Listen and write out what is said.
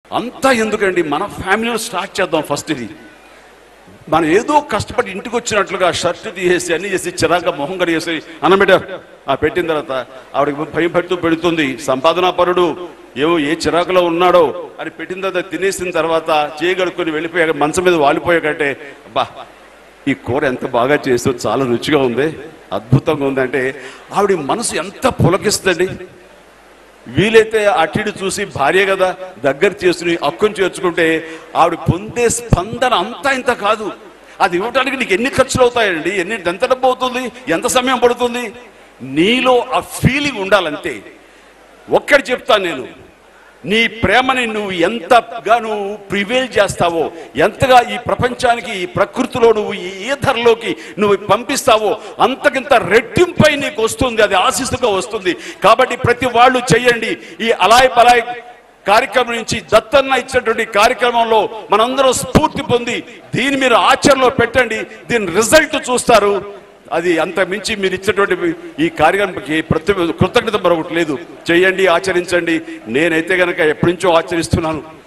అంతా ఎందుకండి మన ఫ్యామిలీలో స్టార్ట్ చేద్దాం ఫస్ట్ ఇది మనం ఏదో కష్టపడి ఇంటికి వచ్చినట్లుగా షర్ట్ తీసేసి అన్ని చేసి చిరాక మొహం కడిగేసి అన్నం పెట్ట ఆ పెట్టిన తర్వాత ఆవిడకి భయం పెడుతూ పెడుతుంది సంపాదనా పరుడు ఏవో ఏ చిరాకులో ఉన్నాడో అని పెట్టిన తర్వాత తినేసిన తర్వాత చేయగడుకొని వెళ్ళిపోయాక మంచం మీద వాలిపోయాకంటే అబ్బా ఈ కూర ఎంత బాగా చేస్తూ చాలా రుచిగా ఉంది అద్భుతంగా ఉంది అంటే ఆవిడ మనసు ఎంత పులకిస్తుంది వీలైతే అటిడు చూసి భార్య కదా దగ్గర చేసుకుని అక్కుని చేర్చుకుంటే ఆవిడ పొందే స్పందన అంతా ఇంత కాదు అది ఇవ్వడానికి నీకు ఎన్ని ఖర్చులు అవుతాయండి ఎన్ని ఎంత డబ్బు అవుతుంది ఎంత సమయం పడుతుంది నీలో ఆ ఫీలింగ్ ఉండాలంతే ఒక్కటి చెప్తాను నేను నీ ప్రేమని నువ్వు ఎంతగా నువ్వు ప్రివేల్ చేస్తావో ఎంతగా ఈ ప్రపంచానికి ఈ ప్రకృతిలో నువ్వు ఈ ఈధర్లోకి నువ్వు పంపిస్తావో అంతకింత రెట్టింపై నీకు వస్తుంది అది ఆశిస్తుగా వస్తుంది కాబట్టి ప్రతి వాళ్ళు చెయ్యండి ఈ అలాయ్ బలాయ్ కార్యక్రమం నుంచి దత్తన్న ఇచ్చినటువంటి కార్యక్రమంలో మనందరం స్ఫూర్తి పొంది దీన్ని మీరు ఆచరణలో పెట్టండి దీని రిజల్ట్ చూస్తారు అది అంత మించి మీరు ఇచ్చినటువంటి ఈ కార్యక్రమానికి ప్రతి కృతజ్ఞత మరొకటి లేదు చేయండి ఆచరించండి నేనైతే గనక ఎప్పటి నుంచో ఆచరిస్తున్నాను